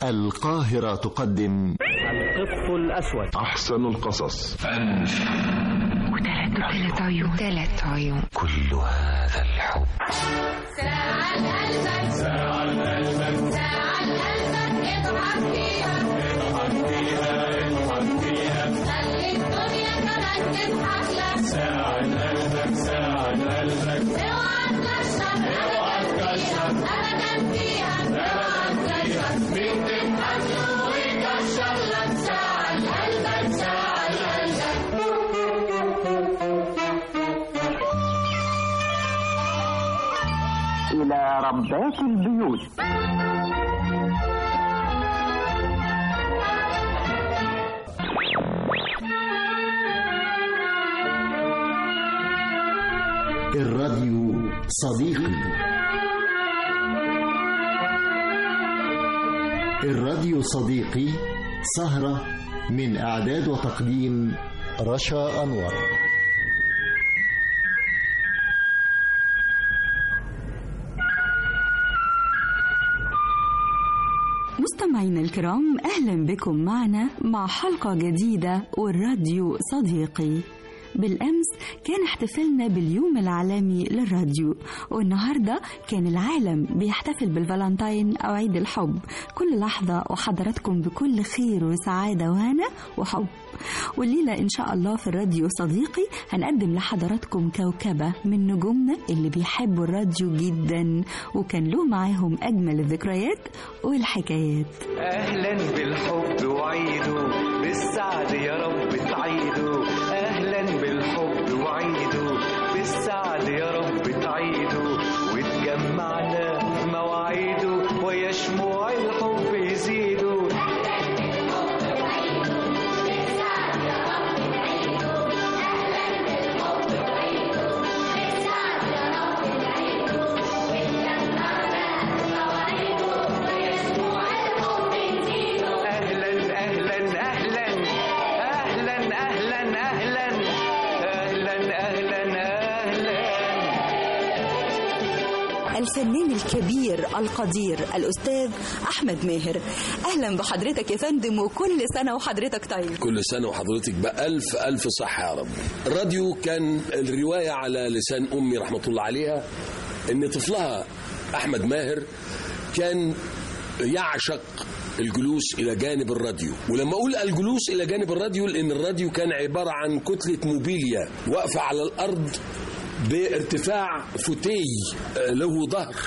القاهرة تقدم القط الأسود أحسن القصص وثلاث عيون ثلاث عيون كل هذا الحب ساعة قلبك ساعة قلبك ساعة قلبك اضحك فيها اضحك فيها اضحك فيها خلي الدنيا كمان تضحك لك ساعة قلبك ساعة قلبك اوعى تكشف اوعى تكشف ابدا فيها اوعى تكشف مين تضحك له ويكشف لك ساعة قلبك ساعة قلبك إلى ربات البيوت الراديو صديقي الراديو صديقي سهرة من إعداد وتقديم رشا أنور مستمعينا الكرام اهلا بكم معنا مع حلقه جديده والراديو صديقي بالامس كان احتفالنا باليوم العالمي للراديو والنهارده كان العالم بيحتفل بالفالنتاين او عيد الحب كل لحظه وحضراتكم بكل خير وسعاده وهنا وحب والليله ان شاء الله في الراديو صديقي هنقدم لحضراتكم كوكبه من نجومنا اللي بيحبوا الراديو جدا وكان له معاهم اجمل الذكريات والحكايات اهلا بالحب وعيدوا بالسعد يا رب تعيدوا اهلا بالحب وعيدوا بالسعد يا رب تعيدوا وتجمعنا مواعيده ويا شموع الحب يزيدوا اهلا اهلا اهلا اهلا اهلا اهلا اهلا اهلا اهلا الفنان الكبير القدير الأستاذ أحمد ماهر أهلا بحضرتك يا فندم وكل سنة وحضرتك طيب كل سنة وحضرتك بألف ألف صحة يا رب الراديو كان الرواية على لسان أمي رحمة الله عليها إن طفلها أحمد ماهر كان يعشق الجلوس إلى جانب الراديو ولما أقول الجلوس إلى جانب الراديو لأن الراديو كان عبارة عن كتلة موبيليا واقفة على الأرض بارتفاع فوتي آه، له ظهر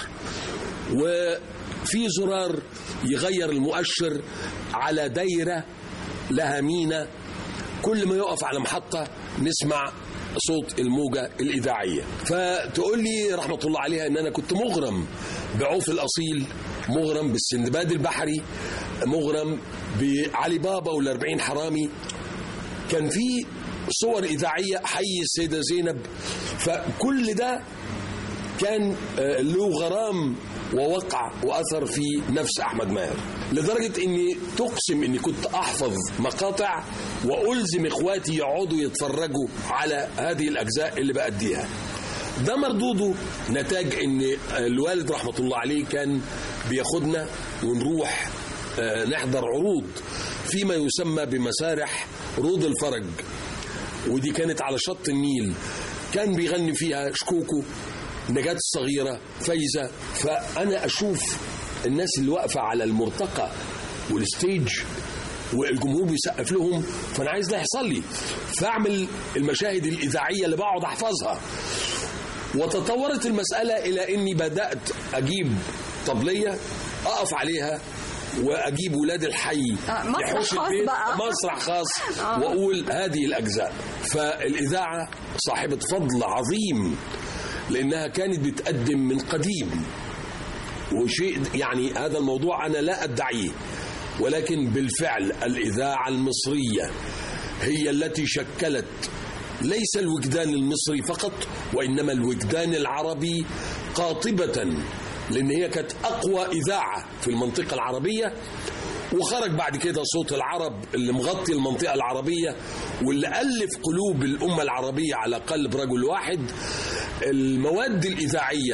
وفي زرار يغير المؤشر على دايرة لها مينا كل ما يقف على محطة نسمع صوت الموجة الإذاعية فتقول لي رحمة الله عليها إن أنا كنت مغرم بعوف الأصيل مغرم بالسندباد البحري مغرم بعلي بابا والأربعين حرامي كان في صور إذاعية حي السيدة زينب فكل ده كان آه، له غرام ووقع واثر في نفس احمد ماهر لدرجه اني تقسم اني كنت احفظ مقاطع والزم اخواتي يقعدوا يتفرجوا على هذه الاجزاء اللي باديها ده مردوده نتاج ان الوالد رحمه الله عليه كان بياخدنا ونروح آه، نحضر عروض فيما يسمى بمسارح روض الفرج ودي كانت على شط النيل كان بيغني فيها شكوكو نجاة الصغيرة فايزة فأنا أشوف الناس اللي واقفة على المرتقى والستيج والجمهور بيسقف لهم فأنا عايز ده يحصل لي فأعمل المشاهد الإذاعية اللي بقعد أحفظها وتطورت المسألة إلى إني بدأت أجيب طبلية أقف عليها واجيب ولاد الحي آه، مسرح يحوش خاص البيت بقى. مسرح خاص واقول هذه الاجزاء فالاذاعه صاحبه فضل عظيم لانها كانت بتقدم من قديم وشيء يعني هذا الموضوع انا لا ادعيه ولكن بالفعل الاذاعه المصريه هي التي شكلت ليس الوجدان المصري فقط وانما الوجدان العربي قاطبه لان هي كانت اقوى اذاعه في المنطقه العربيه وخرج بعد كده صوت العرب اللي مغطي المنطقة العربية واللي ألف قلوب الأمة العربية على قلب رجل واحد المواد الإذاعية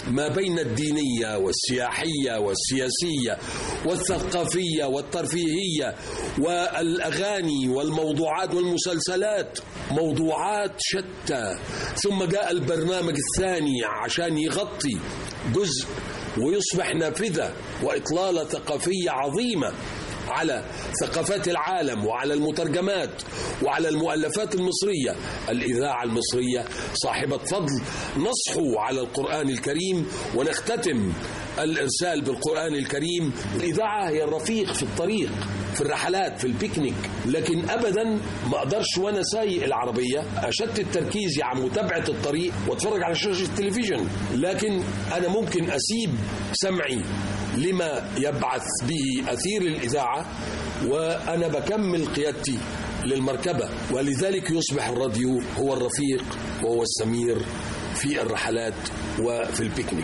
ما بين الدينية والسياحية والسياسية والثقافية والترفيهية والأغاني والموضوعات والمسلسلات موضوعات شتى ثم جاء البرنامج الثاني عشان يغطي جزء ويصبح نافذة وإطلالة ثقافية عظيمة على ثقافات العالم وعلى المترجمات وعلى المؤلفات المصرية الإذاعة المصرية صاحبة فضل نصحو على القرآن الكريم ونختتم الإرسال بالقرآن الكريم الإذاعة هي الرفيق في الطريق في الرحلات في البيكنيك لكن أبدا ما أقدرش وأنا سايق العربية أشتت تركيزي عن متابعة الطريق وأتفرج على شاشة التلفزيون لكن أنا ممكن أسيب سمعي لما يبعث به أثير الإذاعة وأنا بكمل قيادتي للمركبة ولذلك يصبح الراديو هو الرفيق وهو السمير في الرحلات وفي البيكنيك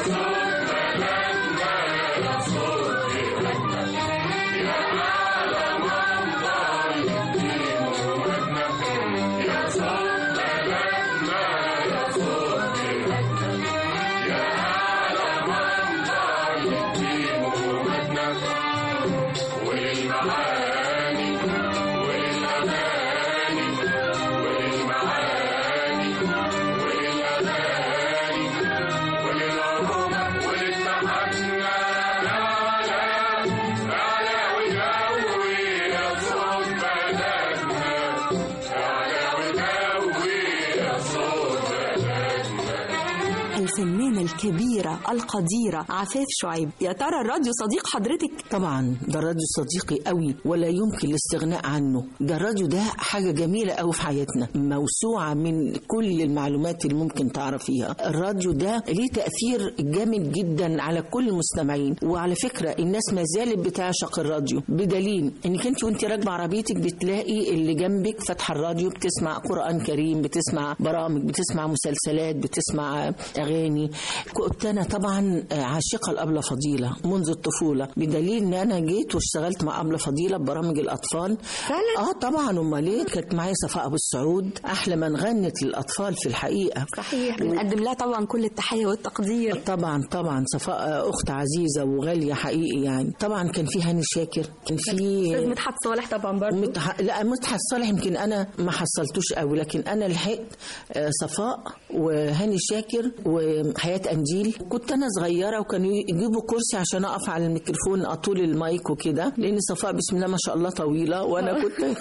الفنانة الكبيرة القديرة عفاف شعيب يا ترى الراديو صديق حضرتك طبعا ده الراديو صديقي قوي ولا يمكن الاستغناء عنه ده الراديو ده حاجة جميلة قوي في حياتنا موسوعة من كل المعلومات اللي ممكن تعرفيها الراديو ده ليه تأثير جامد جدا على كل المستمعين وعلى فكرة الناس ما زالت بتعشق الراديو بدليل انك انت وانت راكبة عربيتك بتلاقي اللي جنبك فاتحة الراديو بتسمع قرآن كريم بتسمع برامج بتسمع مسلسلات بتسمع اغاني كنت انا طبعا عاشقه لابله فضيله منذ الطفوله بدليل ان انا جيت واشتغلت مع ابله فضيله ببرامج الاطفال فعلا؟ اه طبعا امال ايه كانت معايا صفاء ابو السعود احلى من غنت للاطفال في الحقيقه صحيح بنقدم لها طبعا كل التحية والتقدير طبعا طبعا صفاء اخت عزيزه وغاليه حقيقي يعني طبعا كان في هاني شاكر كان استاذ في مدحت صالح طبعا برضه متح... لا مدحت صالح يمكن انا ما حصلتوش قوي لكن انا لحقت آه، صفاء وهاني شاكر وحياه انجيل كنت انا صغيره وكانوا يجيبوا كرسي عشان اقف على الميكروفون اطول المايك وكده لان صفاء بسم الله ما شاء الله طويله وانا كنت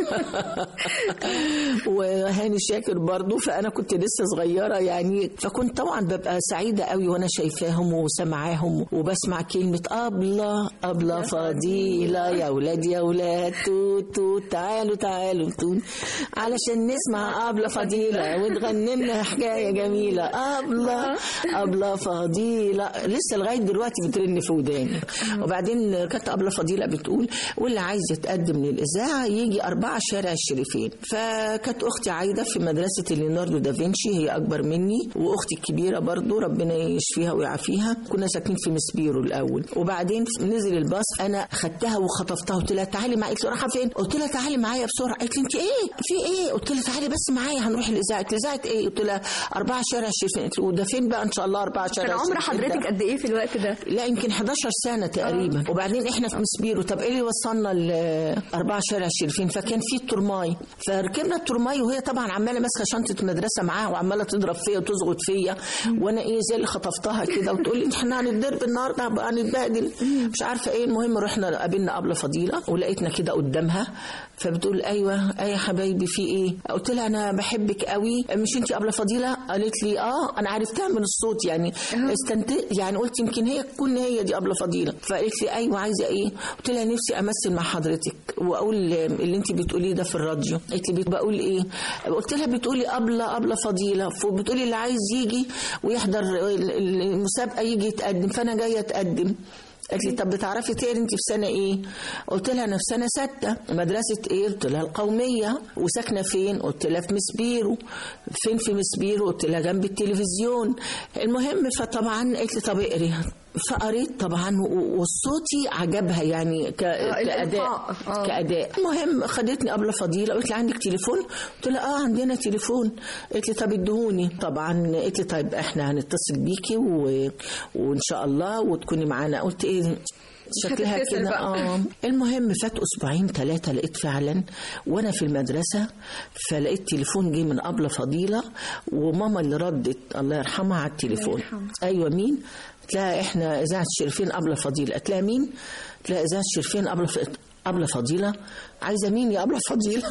وهاني شاكر برضو فانا كنت لسه صغيره يعني فكنت طبعا ببقى سعيده قوي وانا شايفاهم وسمعاهم وبسمع كلمه ابله ابله فضيله يا ولاد يا ولاد توت توت تعالوا تعالوا توت علشان نسمع ابله فضيله وتغني لنا حكايه جميله ابله ابله فضيله لسه لغايه دلوقتي بترن في وداني وبعدين كانت ابله فضيله بتقول واللي عايز يتقدم للاذاعه يجي أربعة شارع الشريفين فكانت اختي عايده في مدرسه ليوناردو دافنشي هي اكبر مني واختي الكبيره برضو ربنا يشفيها ويعافيها كنا ساكنين في مسبيرو الاول وبعدين نزل الباص انا خدتها وخطفتها قلت لها تعالي معايا قلت لها رايحه فين قلت لها تعالي معايا بسرعه قالت لي انت ايه في ايه قلت لها تعالي بس معايا هنروح الاذاعه قلت لها اذاعه ايه قلت لها أربعة شارع الشريفين قلت لها وده فين بقى ان شاء الله أربعة شارع كان عمر الشريفين ده؟ حضرتك قد ايه في الوقت ده؟ لا يمكن 11 سنة تقريبا وبعدين احنا في مسبيرو طب ايه اللي وصلنا ل 4 شارع الشريفين فكان في الترماي فركبنا الترماي وهي طبعا عمالة ماسكة شنطة مدرسة معاها وعمالة تضرب فيا وتزغط فيا وانا ايه زي اللي خطفتها كده وتقول لي احنا هنتضرب النهارده هبقى هنتبهدل مش عارفة ايه المهم رحنا قابلنا أبلة فضيلة ولقيتنا كده قدامها فبتقول ايوه اي يا حبايبي في ايه قلت لها انا بحبك قوي مش انت ابله فضيله قالت لي اه انا عرفتها من الصوت يعني استنت يعني قلت يمكن هي تكون هي دي ابله فضيله فقالت لي ايوه عايزه ايه قلت لها نفسي امثل مع حضرتك واقول اللي انت بتقوليه ده في الراديو قالت لي بقول ايه قلت لها بتقولي ابله ابله فضيله فبتقولي اللي عايز يجي ويحضر المسابقه يجي يتقدم فانا جايه اتقدم قالت لي طب بتعرفي تقري انت في سنه ايه؟ قلت لها انا في سنه سته مدرسه ايه؟ قلت لها القوميه وساكنه فين؟ قلت لها في مسبيرو فين في مسبيرو؟ قلت لها جنب التلفزيون المهم فطبعا قالت لي طب اقري فقريت طبعا و- وصوتي عجبها يعني ك... كأداء الإلقاء. آه. كأداء المهم خدتني قبل فضيلة قلت لي عندك تليفون قلت لها اه عندنا تليفون قالت لي طب ادهوني طبعا قالت لي طيب احنا هنتصل بيكي و... وان شاء الله وتكوني معانا قلت ايه شكلها هتتصل كده بقى. اه المهم فات اسبوعين ثلاثه لقيت فعلا وانا في المدرسه فلقيت تليفون جه من ابله فضيله وماما اللي ردت الله يرحمها على التليفون ايوه مين قلت لها احنا اذاعه شرفين ابله فضيله قلت لها مين قلت لها اذاعه شرفين ابله ف... أبلة فضيلة عايزة مين يا أبلة فضيلة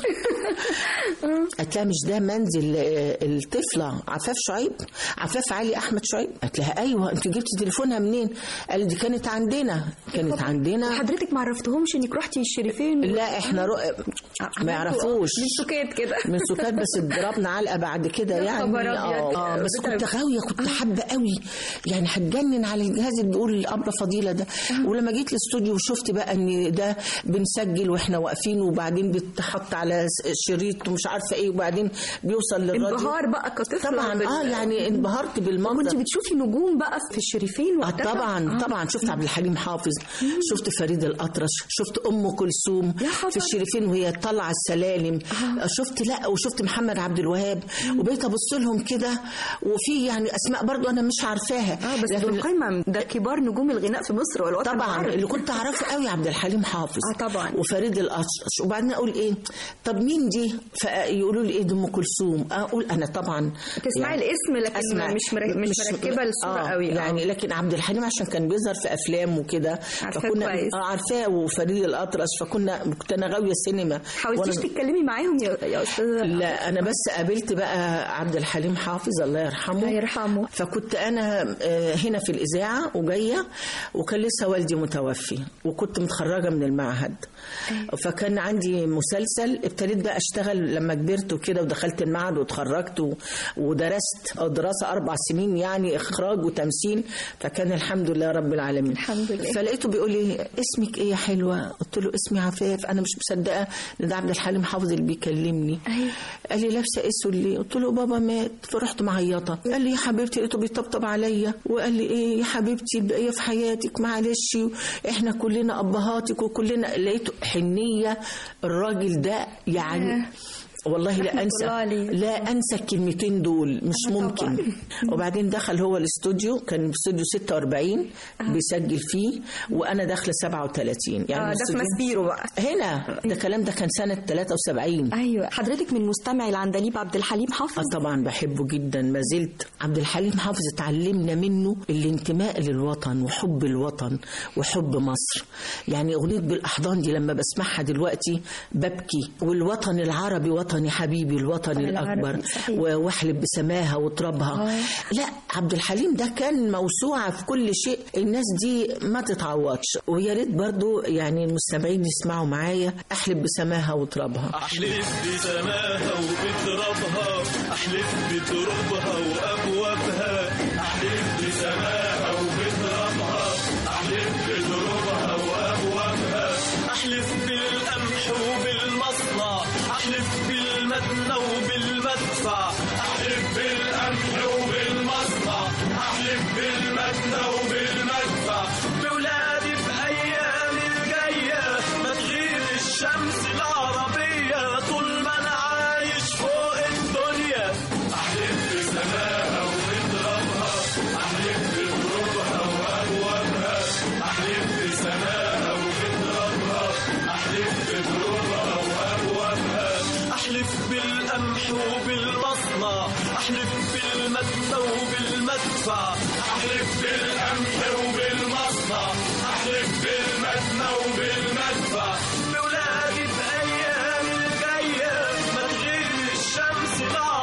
قالت لها مش ده منزل آه، الطفلة عفاف شعيب عفاف علي أحمد شعيب قالت لها أيوة أنت جبتي تليفونها منين قال دي كانت عندنا كانت عندنا حضرتك ما عرفتهمش انك رحتي الشريفين لا احنا رو... ما يعرفوش من سكات كده من سكات بس اتضربنا علقه بعد كده يا يعني خبر أبيض. اه بس بتعب. كنت غاويه كنت حابه قوي يعني هتجنن على الجهاز اللي بيقول الابله فضيله ده ولما جيت الاستوديو وشفت بقى ان ده بنسجل واحنا واقفين وبعدين بيتحط على شريط ومش عارفه ايه وبعدين بيوصل للراديو انبهار بقى كطفله طبعا بال- اه يعني انبهرت بالمنظر كنت بتشوفي نجوم بقى في الشريفين آه وقتها طبعا طبعا شفت عبد الحليم حافظ شفت فريد الأطرش شفت أم كلثوم يا خبر. في الشريفين وهي طالعة السلالم شفت لا وشفت محمد عبد الوهاب وبقيت أبص لهم كده وفي يعني أسماء برضو أنا مش عارفاها اه بس دول قمم ده كبار نجوم الغناء في مصر والوطن طبعا العربي. اللي كنت اعرفه قوي عبد الحليم حافظ آه طبعاً. وفريد الاطرش وبعدين اقول ايه طب مين دي فيقولوا لي ايه دي ام كلثوم اقول انا طبعا تسمعي الاسم لكن أسمع. مش مرك- مش مركبة الصورة آه قوي. آه. يعني لكن عبد الحليم عشان كان بيظهر في افلام وكده عارفاه فكنا كويس. اه عارفاه وفريد الاطرش فكنا كنت انا غاويه سينما حاولتيش وأنا- تتكلمي معاهم يا يا استاذه لا انا بس قابلت بقى عبد الحليم حافظ الله يرحمه الله يرحمه. فكنت انا آه، هنا في الاذاعه وجايه وكان لسه والدي متوفي وكنت متخرجه من المعهد فكان عندي مسلسل ابتديت بقى اشتغل لما كبرت وكده ودخلت المعهد واتخرجت و- ودرست دراسه اربع سنين يعني اخراج وتمثيل فكان الحمد لله رب العالمين الحمد لله. فلقيته بيقول لي اسمك ايه يا حلوه قلت له اسمي عفاف انا مش مصدقه ان ده عبد الحليم حافظ اللي بيكلمني أيوة. قال لي لابسه اسود ليه قلت له بابا مات فرحت معيطه قال لي يا حبيبتي لقيته بيطبطب عليا وقال لي ايه يا حبيبتي البقيه في حياتك معلش احنا كلنا ابهاتك وكلنا لقيته حنيه الراجل ده يعني والله لا رحمة انسى الله عليه. لا انسى الكلمتين دول مش ممكن وبعدين دخل هو الاستوديو كان استوديو 46 بيسجل فيه وانا داخله 37 يعني اه ده في الاستوديو- مسبيرو بقى هنا ده الكلام ده كان سنه 73 ايوه حضرتك من مستمعي العندليب عبد الحليم حافظ اه طبعا بحبه جدا ما زلت عبد الحليم حافظ اتعلمنا منه الانتماء للوطن وحب الوطن وحب مصر يعني اغنيه بالاحضان دي لما بسمعها دلوقتي ببكي والوطن العربي وطني حبيبي الوطن العربي، الاكبر صحيح. و- واحلب بسماها وترابها لا عبد الحليم ده كان موسوعه في كل شيء الناس دي ما تتعوضش ويا ريت برضو يعني المستمعين يسمعوا معايا احلب بسماها وترابها أحلف بسماها وبترابها أحلف بترابها وأبوابها أحلف بسماها وبترابها أحلف بترابها وأبوابها أحلف بالقمح وبالمصنع أحلف بالمدنى وبالمدفع أحلف بالقمح وبالمصنع أحلف بالمدنى وبالمدفع بولادي في أيام الجاية ما تغيب الشمس العربية طول ما أنا عايش فوق الدنيا أحلف بسماها وبترابها أحلف بترابها وأبوابها أحلف بسماها وبترابها أحلف بترابها وأبوابها أحلف بالقمح وبالمصنع أحلف بالمدنى وبالمدفع أحلف بالقمح وبالمصنع أحلف بالمدنى وبالمدفع بولادي في أيام الجاية ما تغيب الشمس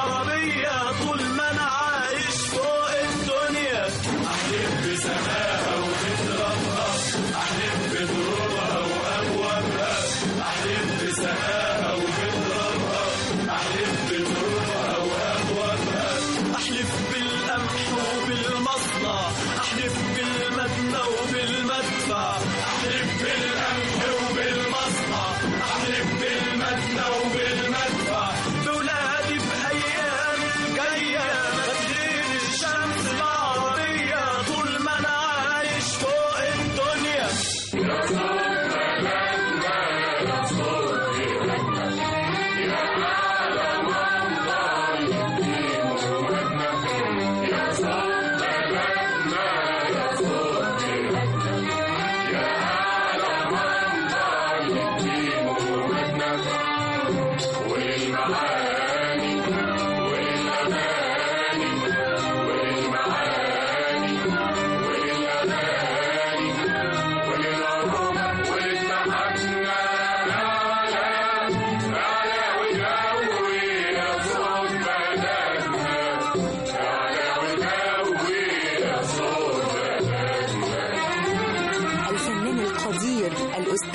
العربية طول ما أنا عايش فوق الدنيا أحلف بسماها وبترابها أحلف بترابها وأبوابها أحلف بسماها وبترابها أحلف بترابها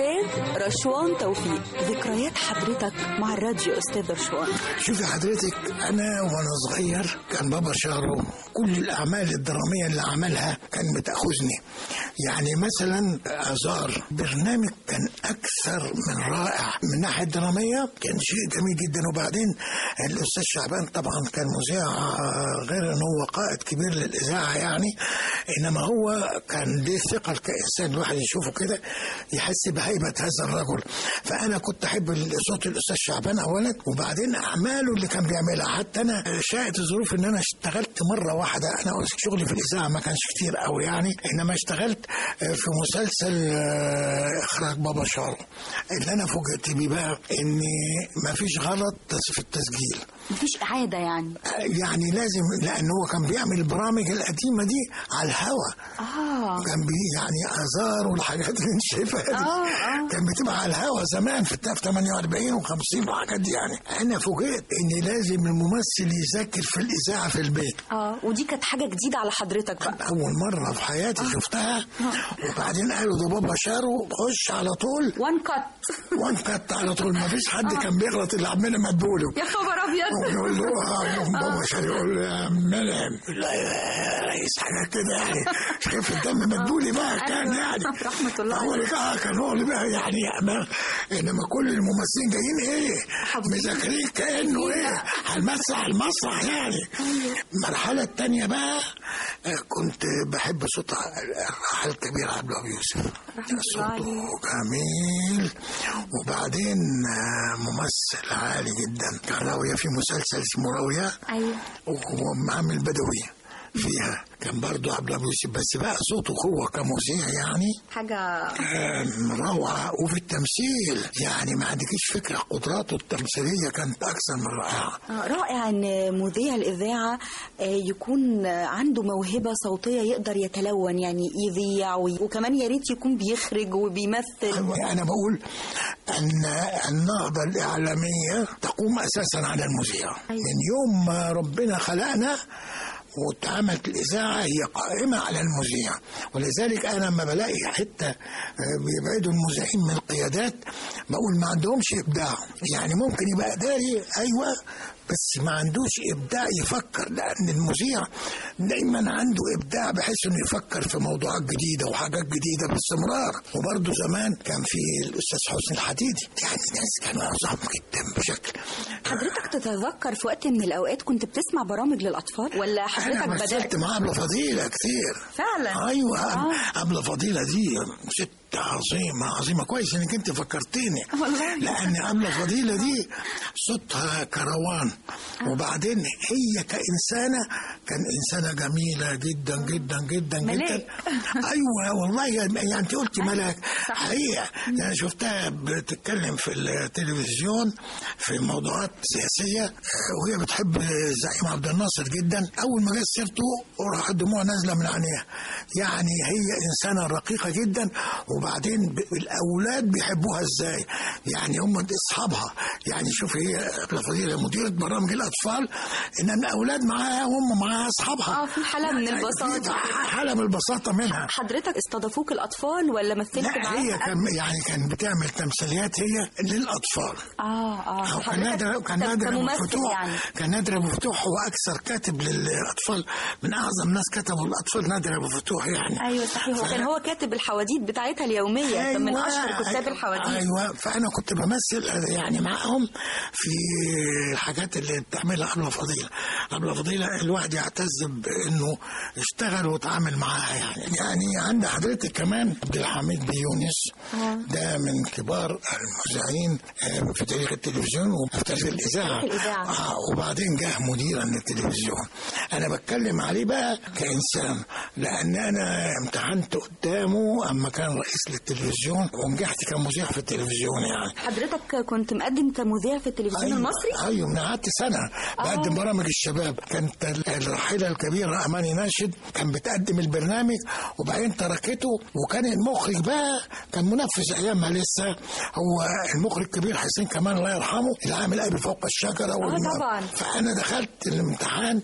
الأستاذ رشوان توفيق ذكريات حضرتك مع الراديو أستاذ رشوان شوفي حضرتك انا وانا صغير كان بابا شارو كل الاعمال الدراميه اللي عملها كان بتاخذني يعني مثلا ازار برنامج كان اكثر من رائع من الناحيه الدراميه كان شيء جميل جدا وبعدين الاستاذ شعبان طبعا كان مذيع آه، غير ان هو قائد كبير للاذاعه يعني انما هو كان ليه ثقل كانسان الواحد يشوفه كده يحس بهيبه هذا الرجل فانا كنت احب صوت الاستاذ شعبان اولا وبعدين اعماله اللي كان بيعملها حتى انا شاءت الظروف ان انا اشتغلت مره واحده انا شغلي في الاذاعه ما كانش كتير قوي يعني انما اشتغلت في مسلسل آه، اخراج بابا شارو اللي انا فوجئت بيه بقى ان ما فيش غلط في التسجيل مفيش إعادة يعني يعني لازم لان هو كان بيعمل البرامج القديمه دي على الهوا آه كان بي يعني ازار والحاجات اللي انت شايفها دي آه، آه. كان بتبقى على الهوا زمان في في 48 و50 والحاجات دي يعني انا فوجئت ان لازم الممثل يذاكر في الاذاعه في البيت آه ودي كانت حاجة جديدة على حضرتك بقى اول مره في حياتي شفتها وبعدين قالوا ده بابا شارو خش على طول وان كات وان كات على طول ما فيش حد كان بيغلط اللي عمنا مدبوله يا خبر أبيض يقول له اه يوم بابا شارو يقول له يا منعم يقول له يا رئيس حاجه كده يعني شايف الدم مدبولي بقى كان يعني رحمة الله هو اللي اه كان هو اللي بقى يعني ما انما كل الممثلين جايين ايه مذاكرين كانه ايه هنمسح المسرح يعني المرحله الثانيه بقى آه، كنت بحب صوت الراحل الكبير عبد الوهاب يوسف صوته جميل وبعدين آه، ممثل عالي جدا كان راوية في مسلسل اسمه راوية أيوه وهو عامل بدوي فيها كان برضو عبد الوهاب يوسف بس بقى صوته هو كمذيع يعني حاجة كان روعة وفي التمثيل يعني ما عندكيش فكرة قدراته التمثيلية كانت أكثر من رائعة آه، رائع ان مذيع الاذاعه آه، يكون آه، عنده موهبه صوتيه يقدر يتلون يعني يذيع وي- وكمان يا ريت يكون بيخرج وبيمثل أيوة أنا بقول أن النهضة الإعلامية تقوم أساسا على المذيع من يوم ما ربنا خلقنا واتعملت الإذاعة هي قائمة على المذيع ولذلك أنا لما بلاقي حتة آه، بيبعدوا المذيعين من القيادات بقول ما عندهمش إبداع يعني ممكن يبقى إداري أيوة بس ما عندوش ابداع يفكر لان المذيع دايما عنده ابداع بحيث انه يفكر في موضوعات جديده وحاجات جديده باستمرار وبرضه زمان كان في الاستاذ حسني الحديدي يعني ناس كانوا عظام جدا بشكل حضرتك تتذكر في وقت من الاوقات كنت بتسمع برامج للاطفال ولا حضرتك انا بدات مثلت مع ابله فضيله كتير فعلا ايوه آه. ابله فضيله دي ست عظيمه عظيمه كويس انك انت فكرتيني والله. لان ابله فضيله دي صوتها كروان وبعدين هي كانسانه كان انسانه جميله جدا جدا جدا جدا ملاك. ايوه والله يعني انت قلتي ملاك حقيقه يعني شفتها بتتكلم في التلفزيون في موضوعات سياسيه آه، وهي بتحب الزعيم عبد الناصر جدا اول ما جت سيرته راح الدموع نازله من عينيها يعني هي انسانه رقيقه جدا وبعدين ب- الاولاد بيحبوها ازاي يعني هم اصحابها يعني شوف هي ابله فضيله مديره برامج الاطفال ان الاولاد معاها وهم معاها اصحابها اه في حاله من البساطه حاله من البساطه منها حضرتك استضافوك الاطفال ولا مثلت لا معاهم هي كان يعني كان بتعمل تمثيليات هي للاطفال اه اه أو كان نادر كان طب نادر ابو كممثل فتوح يعني كان نادر ابو فتوح هو اكثر كاتب للاطفال من اعظم ناس كتبوا الاطفال نادر ابو فتوح يعني ايوه صحيح وكان هو كاتب الحواديت بتاعتها اليوميه كان من أيوة، اشهر كتاب أيوة، الحواديت ايوه فانا كنت بمثل يعني معاهم في الحاجات اللي بتعملها ابله فضيله ابله فضيله الواحد يعتز بانه اشتغل وتعامل معاها يعني يعني عند حضرتك كمان عبد الحميد بيونس ده من كبار المذيعين آه، في تاريخ التلفزيون وفي تاريخ الاذاعه تاريخ الإذاعة. آه وبعدين جه مديرا للتلفزيون انا بتكلم عليه بقى كانسان لان انا امتحنت قدامه اما كان رئيس للتلفزيون ونجحت كمذيع في التلفزيون يعني حضرتك كنت مقدم كمذيع في التلفزيون المصري ايوه من قعدت سنه بقدم برامج الشباب كانت الراحله الكبيره اماني ناشد كان بتقدم البرنامج وبعدين تركته وكان المخرج بقى كان منفذ ايامها لسه هو المخرج الكبير حسين كمال الله يرحمه اللي عامل ابي فوق الشجره والم- طبعاً. فانا دخلت الامتحان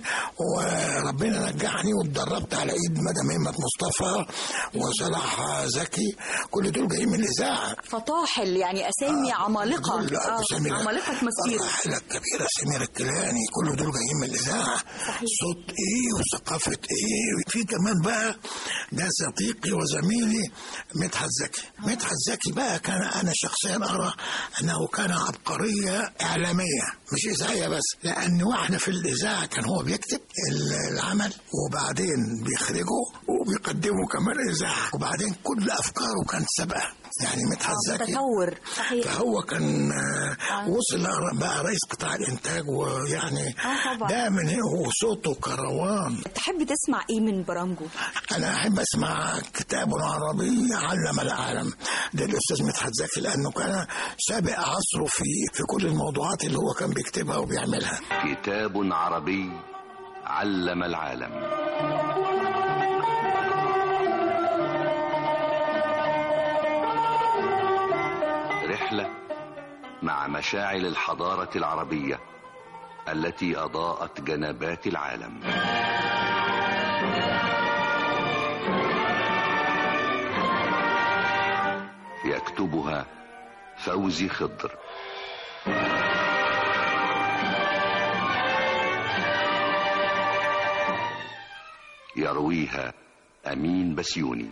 وربنا نجحني واتدربت على ايد مدام همت مصطفى وصلاح زكي كل دول جايين من الاذاعه فطاحل يعني اسامي عمالقه كل آه، أبو سمير عمالقه مسير الراحلة الكبيرة سمير الكيلاني كل دول جايين من الإذاعة صوت إيه وثقافة إيه في كمان بقى ده صديقي وزميلي مدحت زكي مدحت زكي بقى كان أنا شخصيا أرى أنه كان عبقرية إعلامية مش إذاعية بس لأن واحنا في الإذاعة كان هو بيكتب ال- العمل وبعدين بيخرجه وبيقدمه كمان إذاعة وبعدين كل أفكاره كانت سابقة يعني مدحت زكي تطور صحيح فهو كان آه، وصل بقى رئيس قطاع الانتاج ويعني آه طبعا. ده من وصوته كروان تحب تسمع ايه من برامجه انا احب اسمع كتاب عربي علم العالم للاستاذ مدحت زكي لانه كان سابق عصره في في كل الموضوعات اللي هو كان بيكتبها وبيعملها كتاب عربي علم العالم رحلة مع مشاعل الحضارة العربية التي أضاءت جنبات العالم يكتبها فوزي خضر يرويها أمين بسيوني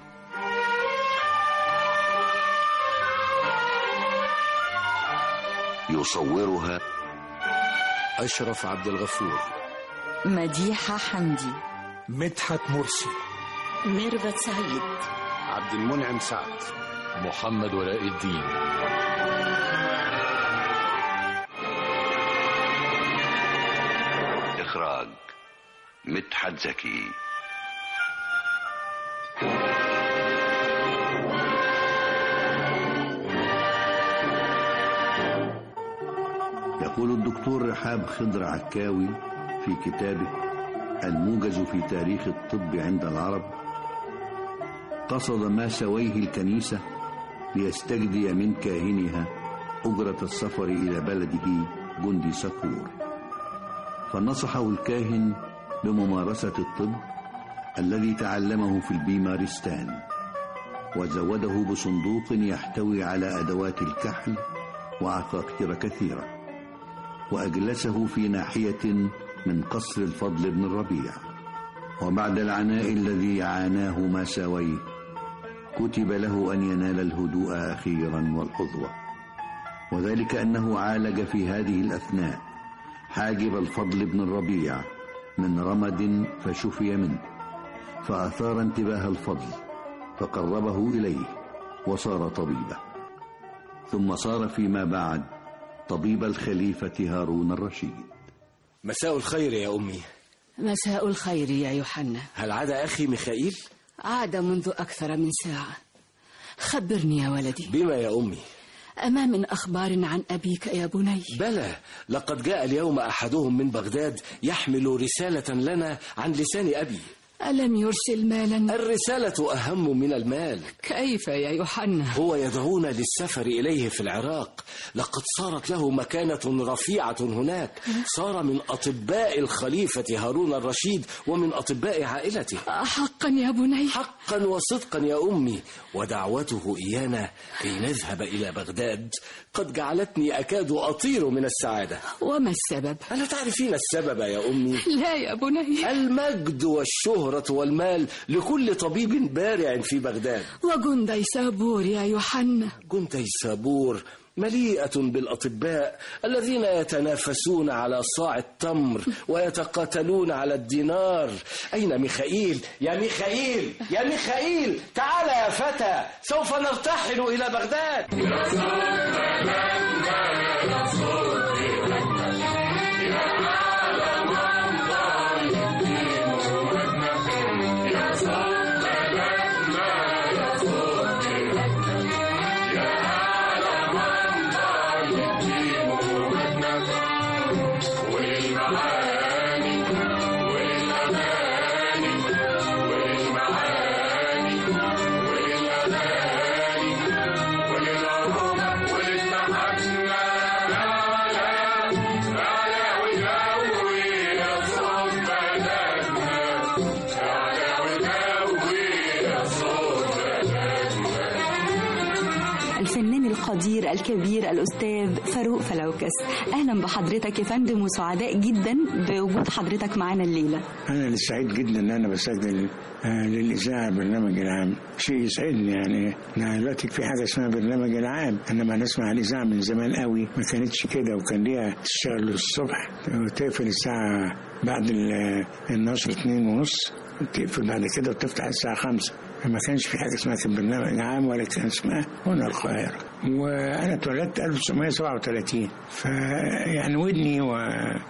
يصورها أشرف عبد الغفور مديحة حمدي مدحت مرسي ميرفت سعيد عبد المنعم سعد محمد ولاء الدين إخراج مدحت زكي يقول الدكتور رحاب خضر عكاوي في كتابه الموجز في تاريخ الطب عند العرب قصد ما سويه الكنيسة ليستجدي من كاهنها أجرة السفر إلى بلده جندي سكور فنصحه الكاهن بممارسة الطب الذي تعلمه في البيمارستان وزوده بصندوق يحتوي على أدوات الكحل وعقاقير كثيرة وأجلسه في ناحية من قصر الفضل بن الربيع وبعد العناء الذي عاناه ما ساويه كتب له أن ينال الهدوء أخيرا والحظوة وذلك أنه عالج في هذه الأثناء حاجب الفضل بن الربيع من رمد فشفي منه فأثار انتباه الفضل فقربه إليه وصار طبيبه ثم صار فيما بعد طبيب الخليفة هارون الرشيد مساء الخير يا أمي مساء الخير يا يوحنا هل عاد أخي ميخائيل؟ عاد منذ أكثر من ساعة خبرني يا ولدي بما يا أمي؟ أما من أخبار عن أبيك يا بني بلى لقد جاء اليوم أحدهم من بغداد يحمل رسالة لنا عن لسان أبي ألم يرسل مالا الرسالة أهم من المال كيف يا يوحنا هو يدعونا للسفر إليه في العراق لقد صارت له مكانة رفيعة هناك صار من أطباء الخليفة هارون الرشيد ومن أطباء عائلته حقا يا بني حقا وصدقا يا أمي ودعوته إيانا كي نذهب إلى بغداد قد جعلتني أكاد أطير من السعادة وما السبب ألا تعرفين السبب يا أمي لا يا بني المجد والشهرة والمال لكل طبيب بارع في بغداد وجندي سابور يا يوحنا جندي سابور مليئة بالأطباء الذين يتنافسون على صاع التمر ويتقاتلون على الدينار أين ميخائيل؟ يا ميخائيل يا ميخائيل تعال يا فتى سوف نرتحل إلى بغداد والمعاني والأماني وللعروبة المدير الكبير الأستاذ فاروق فلوكس أهلا بحضرتك يا فندم وسعداء جدا بوجود حضرتك معانا الليلة أنا اللي سعيد جدا إن أنا بسجل آه، للإذاعة البرنامج العام شيء يسعدني يعني أنا دلوقتي في حاجة اسمها برنامج العام إنما نسمع الإذاعة من زمان قوي ما كانتش كده وكان ليها تشتغل الصبح وتقفل الساعة بعد ال- النشر اتنين ونص تقفل بعد كده وتفتح الساعة خمسة ما كانش في حاجة اسمها كان برنامج عام ولا كان اسمها هنا القاهرة وأنا اتولدت 1937 فيعني ودني و-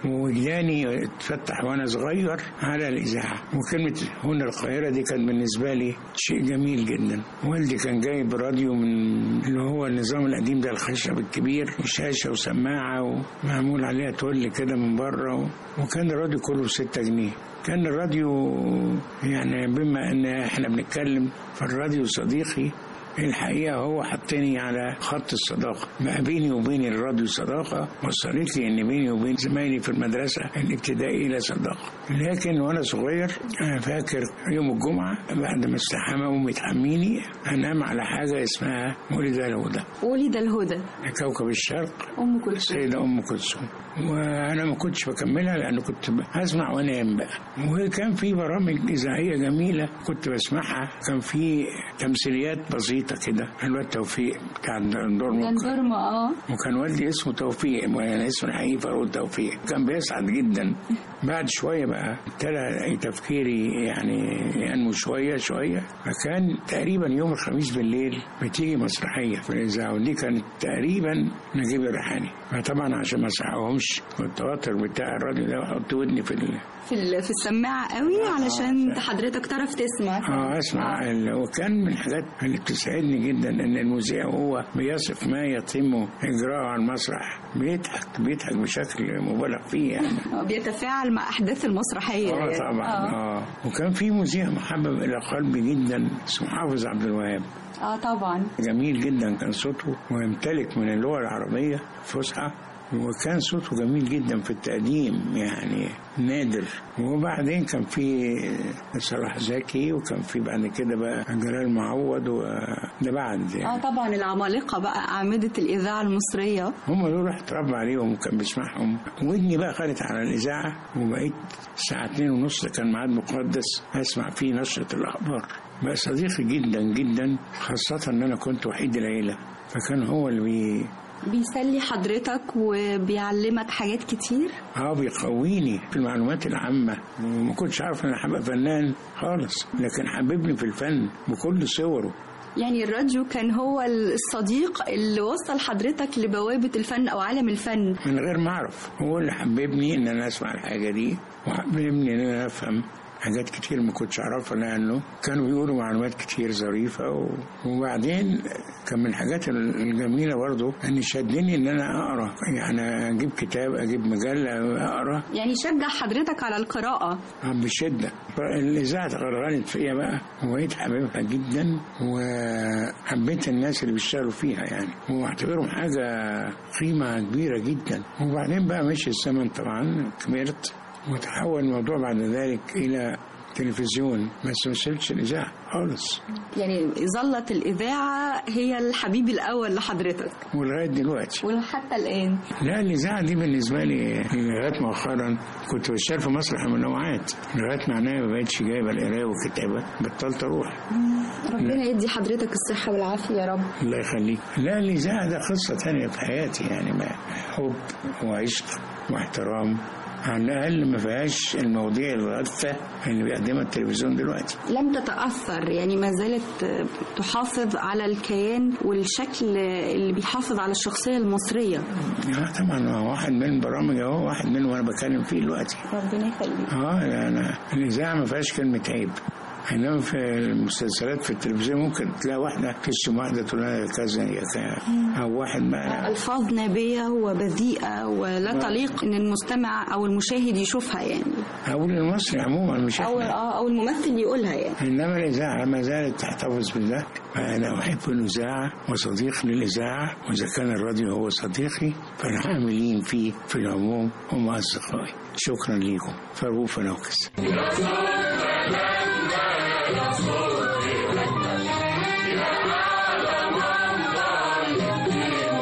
ووجداني اتفتح وأنا صغير على الإذاعة وكلمة هنا القاهرة دي كانت بالنسبة لي شيء جميل جدا والدي كان جايب راديو من اللي هو النظام القديم ده الخشب الكبير وشاشة وسماعة ومعمول عليها تول كده من بره و- وكان الراديو كله بستة جنيه كان الراديو يعني بما ان احنا بنتكلم فالراديو صديقي الحقيقة هو حطني على خط الصداقة بقى بيني وبين الراديو صداقة وصلت لي ان بيني وبين زمايلي في المدرسة الابتدائية لا صداقة لكن وانا صغير انا فاكر يوم الجمعة بعد ما استحمى امي تحميني انام على حاجة اسمها ولد الهدى ولد الهدى كوكب الشرق أم كلثوم السيدة أم كلثوم وأنا ما كنتش بكملها لأن كنت أسمع وأنام بقى وكان في برامج إذاعية جميلة كنت بسمعها كان في تمثيليات بسيطة كده الواد توفيق بتاع الدور كان دورما اه وكان والدي اسمه توفيق وانا اسمه الحقيقي فاروق توفيق كان بيسعد جدا بعد شويه بقى ابتدى تفكيري يعني ينمو شويه شويه فكان تقريبا يوم الخميس بالليل بتيجي مسرحيه في الاذاعه ودي كانت تقريبا نجيب الريحاني فطبعا عشان ما اسعقهمش والتوتر بتاع الراديو ده احط ودني في ال... في ال- في السماعة قوي علشان حضرتك تعرف تسمع اه اسمع ال- وكان من الحاجات اللي بتسعدني جدا ان المذيع وهو بيصف ما يتم اجراءه على المسرح بيضحك بيضحك بشكل مبالغ فيه يعني آه، بيتفاعل مع أحداث المسرحية اه يعني. طبعا اه وكان في مذيع محبب الى قلبي جدا اسمه حافظ عبد الوهاب اه طبعا جميل جدا كان صوته ويمتلك من اللغه العربيه فصحى وكان صوته جميل جدا في التقديم يعني نادر وبعدين كان في صلاح زكي وكان في بعد كده بقى جلال معوض وده بعد يعني اه طبعا العمالقة بقى أعمدة الإذاعة المصرية هم دول رحت اتربى عليهم وكان بيسمعهم ودني بقى خدت على الاذاعه وبقيت الساعه اتنين ونص كان ميعاد مقدس اسمع فيه نشره الاخبار بقى صديقي جدا جدا خاصه ان انا كنت وحيد العيله فكان هو اللي بي بيسلي حضرتك وبيعلمك حاجات كتير اه بيقويني في المعلومات العامة وما كنتش عارف ان انا هبقى فنان خالص لكن حببني في الفن بكل صوره يعني الراديو كان هو الصديق اللي وصل حضرتك لبوابة الفن أو عالم الفن من غير ما اعرف هو اللي حببني ان انا اسمع الحاجة دي وحببني ان انا افهم حاجات كتير ما كنتش اعرفها لانه كانوا بيقولوا معلومات كتير ظريفه و... وبعدين كان من الحاجات الجميله برضو ان شدني ان انا اقرا يعني اجيب كتاب اجيب مجله اقرا يعني شجع حضرتك على القراءة بشده الاذاعه غرغنت فيا بقى وبقيت حاببها جدا وحبيت الناس اللي بيشتغلوا فيها يعني واعتبرهم حاجه قيمه كبيره جدا وبعدين بقى مشي الزمن طبعا كبرت وتحول الموضوع بعد ذلك إلى تلفزيون بس ما سبتش الإذاعة خالص يعني ظلت الإذاعة هي الحبيب الأول لحضرتك ولغاية دلوقتي وحتى الآن لا الإذاعة دي بالنسبة لي لغاية مؤخرا كنت بشتغل في مسرح المنوعات لغاية ما عينيا ما بقتش جايبة القراية والكتابة بطلت أروح ربنا يدي حضرتك الصحة والعافية يا رب الله يخليك لا الإذاعة ده قصة تانية في حياتي يعني ما حب وعشق واحترام على الأقل ما فيهاش المواضيع الغثة اللي بيقدمها التلفزيون دلوقتي لم تتأثر يعني ما زالت تحافظ على الكيان والشكل اللي بيحافظ على الشخصية المصرية اه طبعا هو واحد من البرامج اهو واحد منهم وانا بتكلم فيه دلوقتي ربنا يخليك اه لا انا الاذاعه ما فيهاش كلمه عيب انما في المسلسلات في التلفزيون ممكن تلاقي واحده تشتم واحده تقول لها كذا يا كذا او واحد بقى ألفاظ نابية وبذيئة ولا تليق إن المستمع أو المشاهد يشوفها يعني او المصري عموما مش أو احنا آه، أو الممثل يقولها يعني انما الاذاعه ما زالت تحتفظ بده فانا احب الاذاعه وصديق للاذاعه واذا كان الراديو هو صديقي فالعاملين فيه في العموم هم اصدقائي شكرا لكم فاروق فلوكس يا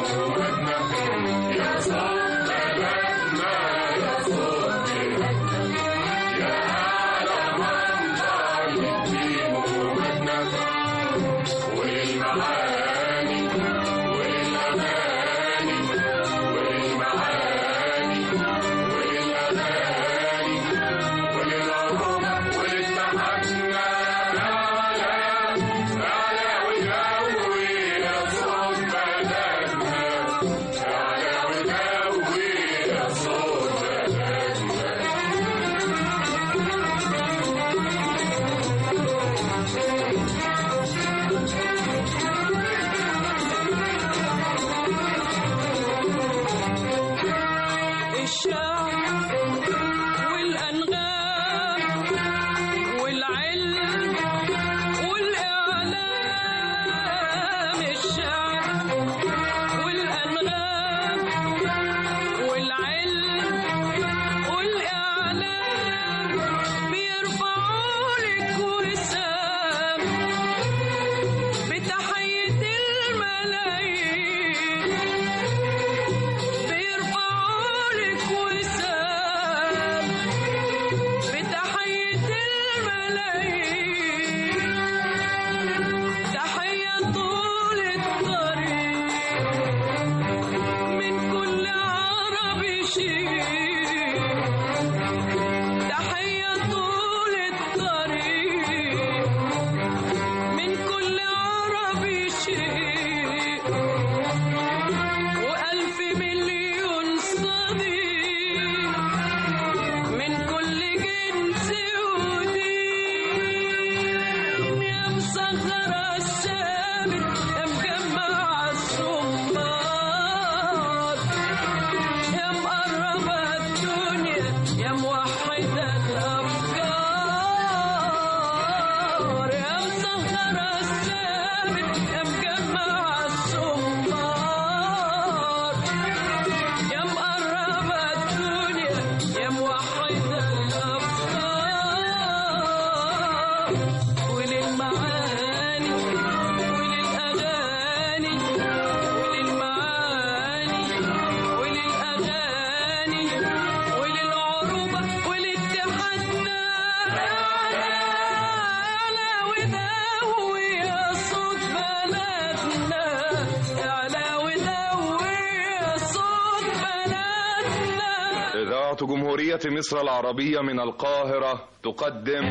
جمهورية مصر العربية من القاهرة تقدم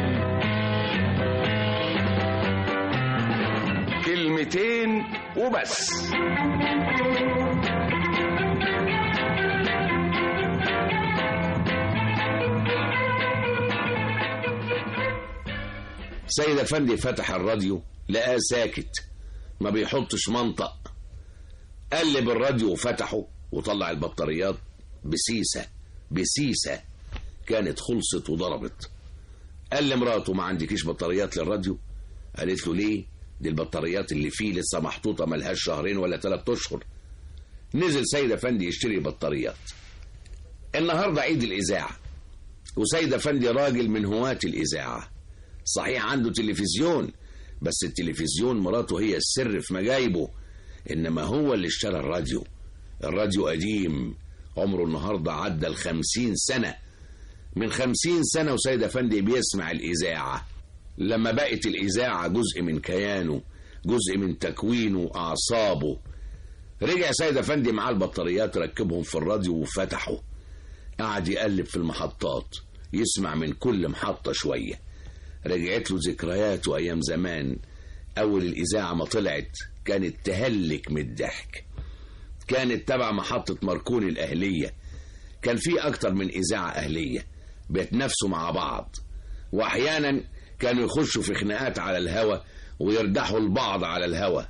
كلمتين وبس سيد افندي فتح الراديو لقاه ساكت ما بيحطش منطق قلب الراديو وفتحه وطلع البطاريات بسيسة بسيسة كانت خلصت وضربت قال لمراته ما عندكيش بطاريات للراديو قالت له ليه دي البطاريات اللي فيه لسه محطوطة ملهاش شهرين ولا ثلاثة أشهر نزل سيد أفندي يشتري بطاريات النهاردة عيد الإذاعة وسيد أفندي راجل من هواة الإذاعة صحيح عنده تلفزيون بس التلفزيون مراته هي السر في مجايبه إنما هو اللي اشترى الراديو الراديو قديم عمره النهاردة عدى الخمسين سنة من خمسين سنة وسيد أفندي بيسمع الإذاعة لما بقت الإذاعة جزء من كيانه جزء من تكوينه وأعصابه رجع سيد أفندي معاه البطاريات ركبهم في الراديو وفتحه قعد يقلب في المحطات يسمع من كل محطة شوية رجعت له ذكرياته أيام زمان أول الإذاعة ما طلعت كانت تهلك من الضحك كانت تبع محطة ماركوني الأهلية كان في أكتر من إذاعة أهلية بيتنافسوا مع بعض وأحيانا كانوا يخشوا في خناقات على الهوا ويردحوا البعض على الهوا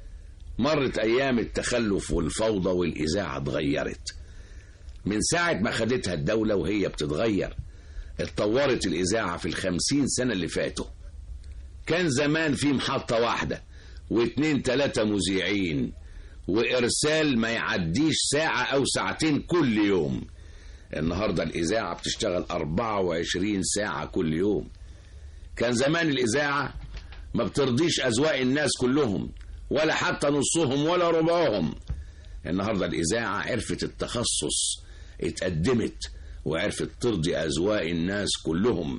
مرت أيام التخلف والفوضى والإذاعة اتغيرت من ساعة ما خدتها الدولة وهي بتتغير اتطورت الإذاعة في الخمسين سنة اللي فاتوا كان زمان في محطة واحدة واتنين تلاتة مذيعين وإرسال ما يعديش ساعة أو ساعتين كل يوم النهاردة الإذاعة بتشتغل 24 ساعة كل يوم كان زمان الإذاعة ما بترضيش أذواق الناس كلهم ولا حتى نصهم ولا ربعهم النهاردة الإذاعة عرفت التخصص اتقدمت وعرفت ترضي أذواق الناس كلهم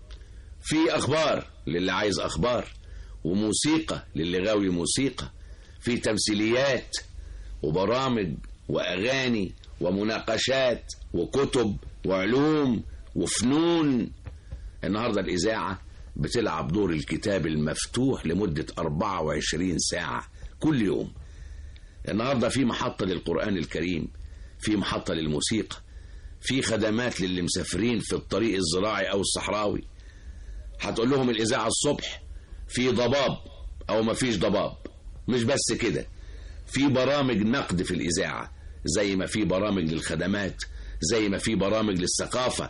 في أخبار للي عايز أخبار وموسيقى للي غاوي موسيقى في تمثيليات وبرامج وأغاني ومناقشات وكتب وعلوم وفنون النهاردة الإذاعة بتلعب دور الكتاب المفتوح لمدة 24 ساعة كل يوم النهاردة في محطة للقرآن الكريم في محطة للموسيقى في خدمات للي مسافرين في الطريق الزراعي أو الصحراوي هتقول لهم الإذاعة الصبح في ضباب أو مفيش ضباب مش بس كده في برامج نقد في الإذاعة زي ما في برامج للخدمات زي ما في برامج للثقافة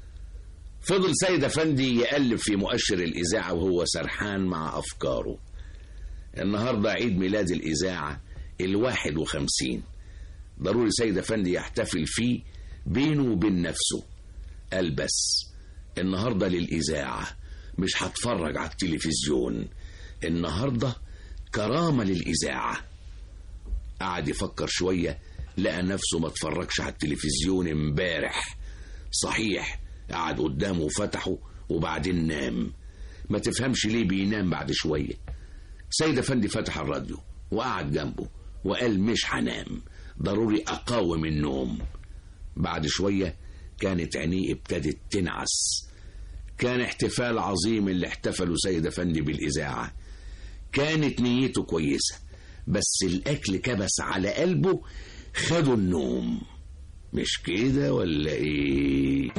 فضل سيد أفندي يقلب في مؤشر الإذاعة وهو سرحان مع أفكاره النهاردة عيد ميلاد الإذاعة الواحد وخمسين ضروري سيد أفندي يحتفل فيه بينه وبين نفسه قال بس النهاردة للإذاعة مش هتفرج على التلفزيون النهاردة كرامة للإذاعة قعد يفكر شوية لقى نفسه ما اتفرجش على التلفزيون امبارح صحيح قعد قدامه وفتحه وبعدين نام ما تفهمش ليه بينام بعد شوية سيد أفندي فتح الراديو وقعد جنبه وقال مش هنام ضروري أقاوم النوم بعد شوية كانت عينيه ابتدت تنعس كان احتفال عظيم اللي احتفلوا سيد أفندي بالإذاعة كانت نيته كويسة بس الأكل كبس على قلبه خدوا النوم مش كده ولا ايه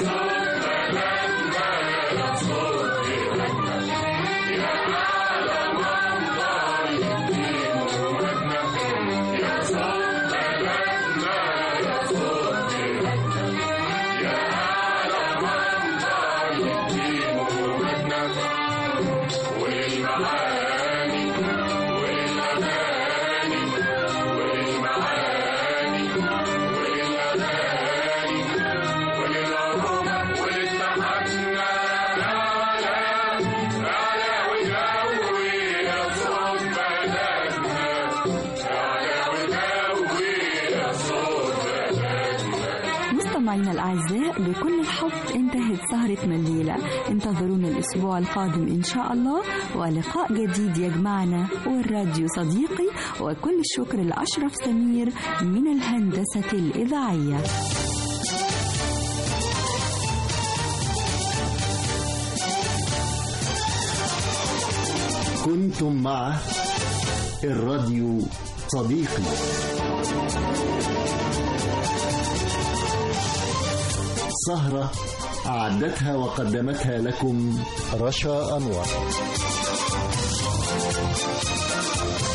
مستمعينا الأعزاء بكل الحب انتهت سهرتنا الليلة انتظرونا الأسبوع القادم إن شاء الله ولقاء جديد يجمعنا والراديو صديقي وكل الشكر لأشرف سمير من الهندسة الإذاعية كنتم مع الراديو صديقي سهرة أعدتها وقدمتها لكم رشا أنور